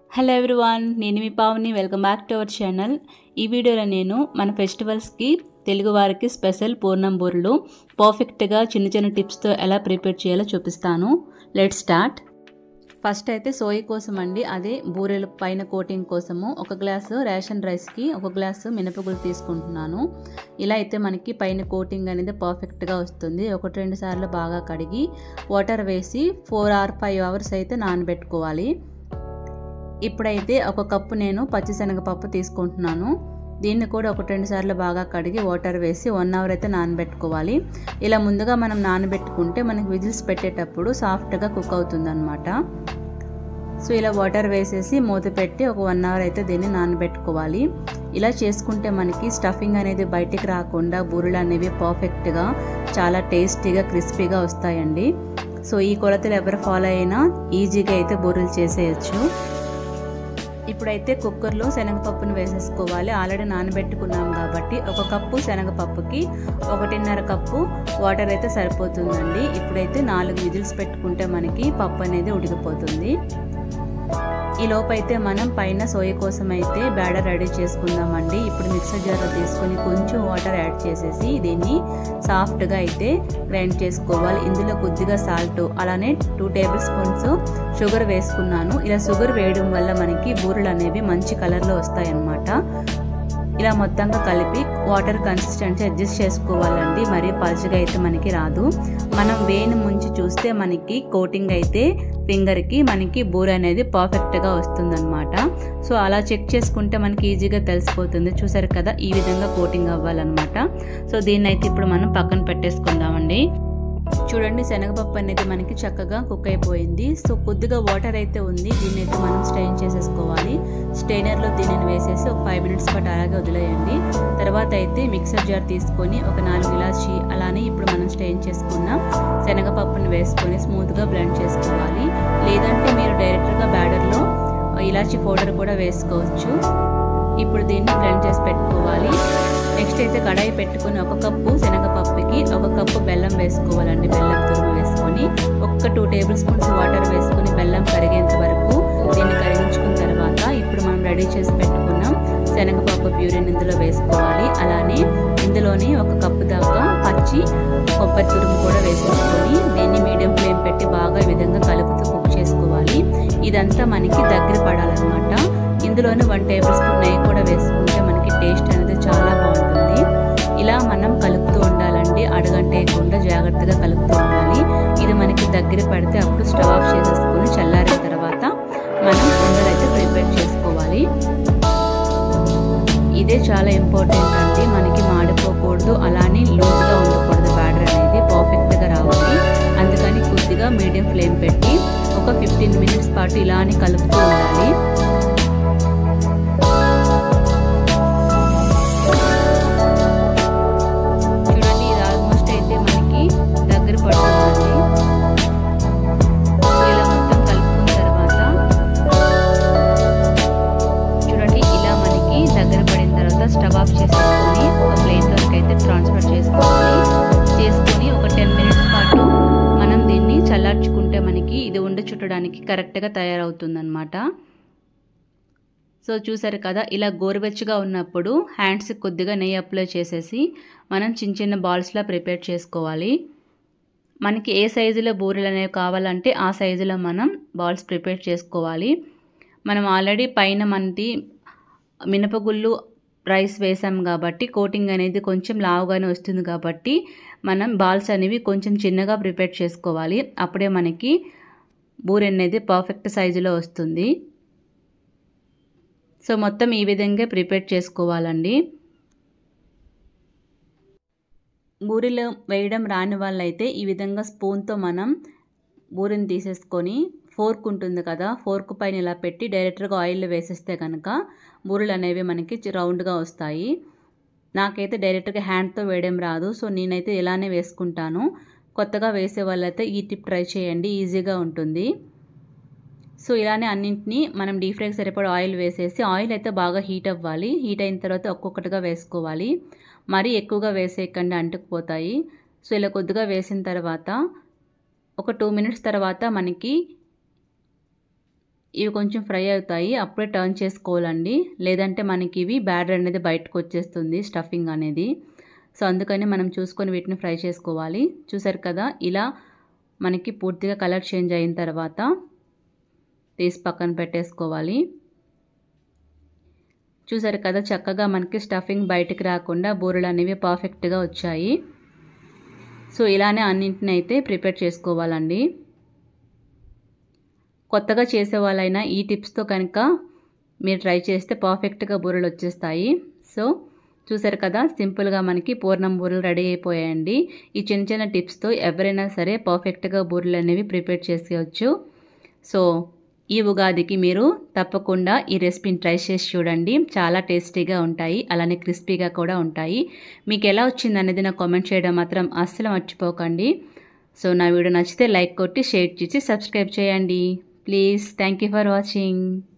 hello everyone నేను మీ Pavani welcome back to our channel ఈ వీడియోలో నేను మన ఫెస్టివల్స్కి తెలుగు వారికి స్పెషల్ పూర్ణం బూరెలు పర్ఫెక్ట్గా చిన్న చిన్న టిప్స్తో ఎలా ప్రిపేర్ చేయాలో చూపిస్తాను లెట్ స్టార్ట్ ఫస్ట్ అయితే సోయి కోసం అండి అదే బూరెల పైన కోటింగ్ కోసము ఒక గ్లాసు రేషన్ రైస్కి ఒక గ్లాసు మినపగులు తీసుకుంటున్నాను ఇలా అయితే మనకి పైన కోటింగ్ అనేది పర్ఫెక్ట్గా వస్తుంది ఒకటి రెండు సార్లు బాగా కడిగి వాటర్ వేసి ఫోర్ ఆర్ ఫైవ్ అవర్స్ అయితే నానబెట్టుకోవాలి ఇప్పుడైతే ఒక కప్పు నేను పచ్చిశనగపప్పు తీసుకుంటున్నాను దీన్ని కూడా ఒక రెండు సార్లు బాగా కడిగి వాటర్ వేసి వన్ అవర్ అయితే నానబెట్టుకోవాలి ఇలా ముందుగా మనం నానబెట్టుకుంటే మనకి విజిల్స్ పెట్టేటప్పుడు సాఫ్ట్గా కుక్ అవుతుందన్నమాట సో ఇలా వాటర్ వేసేసి మూత పెట్టి ఒక వన్ అవర్ అయితే దీన్ని నానబెట్టుకోవాలి ఇలా చేసుకుంటే మనకి స్టఫింగ్ అనేది బయటికి రాకుండా బూరెలు అనేవి పర్ఫెక్ట్గా చాలా టేస్టీగా క్రిస్పీగా వస్తాయండి సో ఈ కొలతలు ఎవరు ఫాలో అయినా ఈజీగా అయితే బూరెలు చేసేయచ్చు ఇప్పుడైతే కుక్కర్లో శనగపప్పును వేసేసుకోవాలి ఆల్రెడీ నానబెట్టుకున్నాం కాబట్టి ఒక కప్పు శనగపప్పుకి ఒకటిన్నర కప్పు వాటర్ అయితే సరిపోతుందండి ఇప్పుడైతే నాలుగు విజిల్స్ పెట్టుకుంటే మనకి పప్పు అనేది ఉడికిపోతుంది ఈ లోపైతే మనం పైన సోయ కోసం అయితే బ్యాడర్ రెడీ చేసుకుందామండి ఇప్పుడు మిక్సర్ జార్లో తీసుకొని కొంచెం వాటర్ యాడ్ చేసేసి దీన్ని సాఫ్ట్గా అయితే గ్రైండ్ చేసుకోవాలి ఇందులో కొద్దిగా సాల్ట్ అలానే టూ టేబుల్ స్పూన్స్ షుగర్ వేసుకున్నాను ఇలా షుగర్ వేయడం వల్ల మనకి బూరెలు అనేవి మంచి కలర్లో వస్తాయన్నమాట ఇలా మొత్తంగా కలిపి వాటర్ కన్సిస్టెన్సీ అడ్జస్ట్ చేసుకోవాలండి మరీ పలుచగా అయితే మనకి రాదు మనం వేని ముంచి చూస్తే మనకి కోటింగ్ అయితే ఫింగర్కి మనకి బూర అనేది పర్ఫెక్ట్గా వస్తుందన్నమాట సో అలా చెక్ చేసుకుంటే మనకి ఈజీగా తెలిసిపోతుంది చూసారు కదా ఈ విధంగా కోటింగ్ అవ్వాలన్నమాట సో దీన్ని అయితే ఇప్పుడు మనం పక్కన పెట్టేసుకుందామండి చూడండి శనగపప్పు అనేది మనకి చక్కగా కుక్ అయిపోయింది సో కొద్దిగా వాటర్ అయితే ఉంది దీన్ని అయితే మనం స్ట్రెయిన్ చేసేసుకోవాలి స్ట్రెయినర్లో దీనిని వేసేసి ఒక ఫైవ్ మినిట్స్ పాటు అలాగే వదిలేయండి తర్వాత అయితే మిక్సర్ జార్ తీసుకొని ఒక నాలుగు ఇలాచి అలానే ఇప్పుడు మనం స్ట్రెయిన్ చేసుకున్న శనగపప్పుని వేసుకొని స్మూత్గా బ్లెండ్ చేసుకోవాలి లేదంటే మీరు డైరెక్ట్గా బ్యాడర్లో ఇలాచి పౌడర్ కూడా వేసుకోవచ్చు ఇప్పుడు దీన్ని బ్లెండ్ చేసి పెట్టుకోవాలి నెక్స్ట్ అయితే కడాయి పెట్టుకుని ఒక కప్పు శనగపప్పుకి ఒక కప్పు బెల్లం వేసుకోవాలండి బెల్లం తురుము వేసుకొని ఒక్క టూ టేబుల్ స్పూన్స్ వాటర్ వేసుకొని బెల్లం కరిగేంత వరకు దీన్ని కరిగించుకున్న తర్వాత ఇప్పుడు మనం రెడీ చేసి పెట్టుకున్నాం శనగపప్పు ప్యూరిన్ ఇందులో వేసుకోవాలి అలానే ఇందులోనే ఒక కప్పు దాకా పచ్చి కొబ్బరి తురుము కూడా వేసేసుకొని దీన్ని మీడియం ఫ్లేమ్ పెట్టి బాగా ఈ విధంగా కలుపుతూ కుక్ చేసుకోవాలి ఇదంతా మనకి దగ్గర పడాలన్నమాట ఇందులోనే వన్ టేబుల్ స్పూన్ నెయ్యి కూడా వేసుకుంటే మనకి టేస్ట్ అనేది చాలా బాగుంటుంది ఇలా మనం కలుపుతూ ఉండాలండి అడగంటేయకుండా జాగ్రత్తగా కలుపుతూ ఉండాలి ఇది మనకి దగ్గర పడితే అప్పుడు స్టవ్ ఆఫ్ చేసేసుకొని చల్లారిన తర్వాత మనం ఉండలైతే ప్రిపేర్ చేసుకోవాలి ఇదే చాలా ఇంపార్టెంట్ అండి మనకి మాడిపోకూడదు అలానే లూజ్గా ఉండకూడదు బ్యాటర్ అనేది పర్ఫెక్ట్గా రావాలి అందుకని కొద్దిగా మీడియం ఫ్లేమ్ పెట్టి ఒక ఫిఫ్టీన్ మినిట్స్ పాటు ఇలానే కలుపుతూ ఉండాలి చూడండి ఇది ఆల్మోస్ట్ అయితే మనకి దగ్గర పడుతుందండి సో ఇలా మొత్తం కలుపుకున్న తర్వాత చూడండి ఇలా మనకి దగ్గర పడిన తర్వాత స్టవ్ ఆఫ్ చేసుకొని ఒక ప్లేట్లోకి అయితే ట్రాన్స్ఫర్ చేసుకోవాలి చేసుకొని ఒక టెన్ మినిట్స్ పాటు మనం దీన్ని చల్లార్చుకుంటే మనకి ఇది ఉండి చుట్టడానికి కరెక్ట్గా తయారవుతుందన్నమాట సో చూసారు కదా ఇలా గోరువెచ్చగా ఉన్నప్పుడు హ్యాండ్స్కి కొద్దిగా నెయ్యి అప్లై చేసేసి మనం చిన్న చిన్న బాల్స్లా ప్రిపేర్ చేసుకోవాలి మనకి ఏ సైజులో బూరెలు అనేవి కావాలంటే ఆ సైజులో మనం బాల్స్ ప్రిపేర్ చేసుకోవాలి మనం ఆల్రెడీ పైన మనది మినపగుళ్ళు రైస్ వేసాం కాబట్టి కోటింగ్ అనేది కొంచెం లావుగానే వస్తుంది కాబట్టి మనం బాల్స్ అనేవి కొంచెం చిన్నగా ప్రిపేర్ చేసుకోవాలి అప్పుడే మనకి బూరె అనేది పర్ఫెక్ట్ సైజులో వస్తుంది సో మొత్తం ఈ విధంగా ప్రిపేర్ చేసుకోవాలండి బూరెలు వేయడం రాని వాళ్ళైతే ఈ విధంగా స్పూన్తో మనం బూరెని తీసేసుకొని ఫోర్క్ ఉంటుంది కదా ఫోర్క్ పైన ఇలా పెట్టి డైరెక్ట్గా ఆయిల్ వేసేస్తే కనుక బూరెలు అనేవి మనకి రౌండ్గా వస్తాయి నాకైతే డైరెక్ట్గా హ్యాండ్తో వేయడం రాదు సో నేనైతే ఇలానే వేసుకుంటాను కొత్తగా వేసే వాళ్ళైతే ఈ టిప్ ట్రై చేయండి ఈజీగా ఉంటుంది సో ఇలానే అన్నింటినీ మనం డీప్ ఫ్రైకి సరిపడా ఆయిల్ వేసేసి ఆయిల్ అయితే బాగా హీట్ అవ్వాలి హీట్ అయిన తర్వాత ఒక్కొక్కటిగా వేసుకోవాలి మరీ ఎక్కువగా వేసేయకండి అంటుకుపోతాయి సో ఇలా కొద్దిగా వేసిన తర్వాత ఒక టూ మినిట్స్ తర్వాత మనకి ఇవి కొంచెం ఫ్రై అవుతాయి అప్పుడే టర్న్ చేసుకోవాలండి లేదంటే మనకి ఇవి బ్యాటర్ అనేది బయటకు వచ్చేస్తుంది స్టఫింగ్ అనేది సో అందుకని మనం చూసుకొని వీటిని ఫ్రై చేసుకోవాలి చూసారు కదా ఇలా మనకి పూర్తిగా కలర్ చేంజ్ అయిన తర్వాత తీసి పక్కన పెట్టేసుకోవాలి చూసారు కదా చక్కగా మనకి స్టఫింగ్ బయటికి రాకుండా బూరెలు అనేవి పర్ఫెక్ట్గా వచ్చాయి సో ఇలానే అన్నింటిని అయితే ప్రిపేర్ చేసుకోవాలండి కొత్తగా చేసే వాళ్ళైనా ఈ టిప్స్తో కనుక మీరు ట్రై చేస్తే పర్ఫెక్ట్గా బూరెలు వచ్చేస్తాయి సో చూసారు కదా సింపుల్గా మనకి పూర్ణం బూరెలు రెడీ అయిపోయాయండి ఈ చిన్న చిన్న టిప్స్తో ఎవరైనా సరే పర్ఫెక్ట్గా బూరెలు అనేవి ప్రిపేర్ చేసుకోవచ్చు సో ఈ ఉగాదికి మీరు తప్పకుండా ఈ రెసిపీని ట్రై చేసి చూడండి చాలా టేస్టీగా ఉంటాయి అలానే క్రిస్పీగా కూడా ఉంటాయి మీకు ఎలా వచ్చింది అనేది నాకు కామెంట్ చేయడం మాత్రం అస్సలు మర్చిపోకండి సో నా వీడియో నచ్చితే లైక్ కొట్టి షేర్ చేసి సబ్స్క్రైబ్ చేయండి please thank you for watching